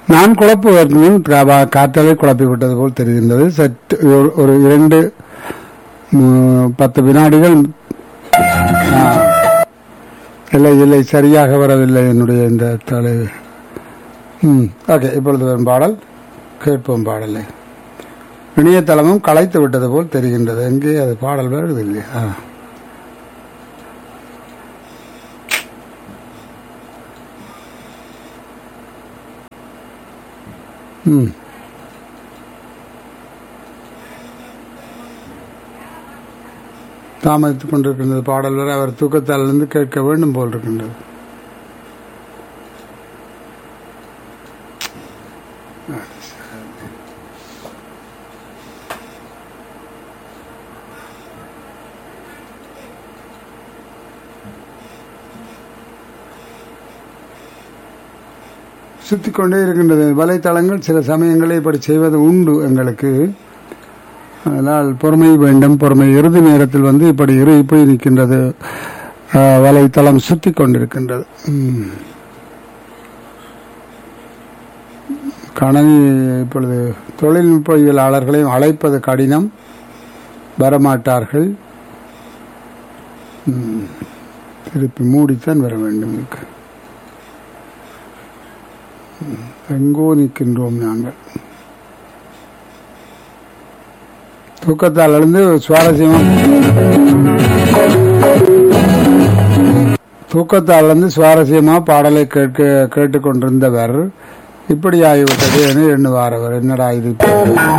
நான் குழப்புவதற்கு முன் கா- காற்றலை குழப்பி விட்டது போல் தெரிகின்றது சற்று ஒரு- ஒரு இரண்டு ம், பத்து வினாடிகள் ஆ, இல்லை இல்லை சரியாக வரவில்லை என்னுடைய இந்த தலை ம் ஓகே இப்பொழுது வரும் பாடல் கேட்போம் பாடலை இணையதளமும் களைத்து விட்டது போல் தெரிகின்றது எங்கே அது பாடல் வருது இல்லையா ஆ. ம் தாமதித்துக் கொண்டிருக்கின்றது பாடல் வரை அவர் தூக்கத்தாலிருந்து கேட்க வேண்டும் போல் இருக்கின்றது சுத்திக் கொண்டே இருக்கின்றது வலைத்தளங்கள் சில சமயங்களில் இப்படி செய்வது உண்டு எங்களுக்கு அதனால் பொறுமை வேண்டும் பொறுமை இறுதி நேரத்தில் வந்து இப்படி இறுகி போய் நிற்கின்றது அஹ், வலைத்தளம் சுத்தி கொண்டிருக்கின்றது ம். கணனி இப்பொழுது தொழில்நுட்பவியலாளர்களையும் அழைப்பது கடினம் வரமாட்டார்கள் ம். திருப்பி மூடித்தான் வர வேண்டும் இதுக்கு. ம். எங்கோ நிற்கின்றோம் நாங்கள் தூக்கத்தால் எழுந்து சுவாரஸ்யமா தூக்கத்தால் இருந்து சுவாரஸ்யமா பாடலை கேட்க கேட்டுக்கொண்டிருந்தவர் இப்படி ஆகிவிட்டது என எண்ணுவார் அவர் என்னடா இது